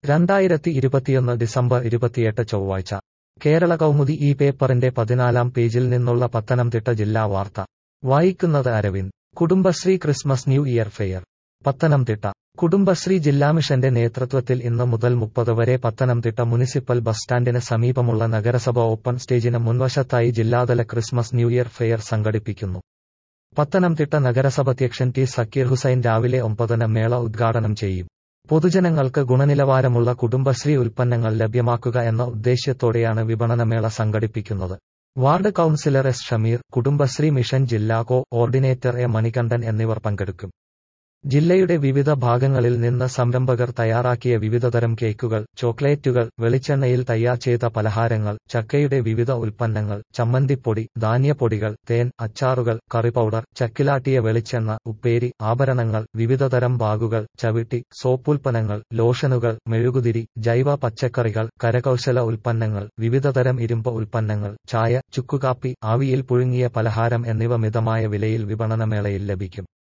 രണ്ടായിരത്തി ഇരുപത്തിയൊന്ന് ഡിസംബർ ഇരുപത്തിയെട്ട് ചൊവ്വാഴ്ച കേരള കൗമുദി ഈ പേപ്പറിന്റെ പതിനാലാം പേജിൽ നിന്നുള്ള പത്തനംതിട്ട ജില്ലാ വാർത്ത വായിക്കുന്നത് Aravind Kudumbashree Christmas new year fair Pathanamthitta Kudumbashree ജില്ലാ മിഷന്റെ നേതൃത്വത്തിൽ ഇന്ന് മുതൽ മുപ്പത് വരെ പത്തനംതിട്ട മുനിസിപ്പൽ ബസ് സ്റ്റാൻഡിന് സമീപമുള്ള നഗരസഭ ഓപ്പൺ സ്റ്റേജിന് മുൻവശത്തായി ജില്ലാതല ക്രിസ്മസ് ന്യൂ ഇയർ ഫെയർ സംഘടിപ്പിക്കുന്നു പത്തനംതിട്ട നഗരസഭാധ്യക്ഷൻ ടി സക്കീർ ഹുസൈൻ രാവിലെ ഒമ്പതിന് മേള ഉദ്ഘാടനം ചെയ്യും പൊതുജനങ്ങൾക്ക് ഗുണനിലവാരമുള്ള കുടുംബശ്രീ ഉൽപ്പന്നങ്ങൾ ലഭ്യമാക്കുക എന്ന ഉദ്ദേശ്യത്തോടെയാണ് വിപണനമേള സംഘടിപ്പിക്കുന്നത് ward councillor S Shameer Kudumbashree mission ജില്ലാ കോ ഓർഡിനേറ്റർ എ മണികണ്ഠൻ എന്നിവർ പങ്കെടുക്കും ജില്ലയുടെ വിവിധ ഭാഗങ്ങളിൽ നിന്ന് സംരംഭകർ തയ്യാറാക്കിയ വിവിധതരം കേക്കുകൾ ചോക്ലേറ്റുകൾ വെളിച്ചെണ്ണയിൽ തയ്യാർ ചെയ്ത പലഹാരങ്ങൾ ചക്കയുടെ വിവിധ ഉൽപ്പന്നങ്ങൾ ചമ്മന്തിപ്പൊടി ധാന്യപ്പൊടികൾ തേൻ അച്ചാറുകൾ കറി പൗഡർ ചക്കിലാട്ടിയ വെളിച്ചെണ്ണ ഉപ്പേരി ആഭരണങ്ങൾ വിവിധതരം ബാഗുകൾ ചവിട്ടി സോപ്പുൽപ്പന്നങ്ങൾ ലോഷനുകൾ മെഴുകുതിരി ജൈവ പച്ചക്കറികൾ കരകൗശല ഉൽപ്പന്നങ്ങൾ വിവിധതരം ഇരുമ്പ് ഉൽപ്പന്നങ്ങൾ ചായ ചുക്കുകാപ്പി ആവിയിൽ പുഴുങ്ങിയ പലഹാരം എന്നിവ മിതമായ വിലയിൽ വിപണനമേളയിൽ ലഭിക്കും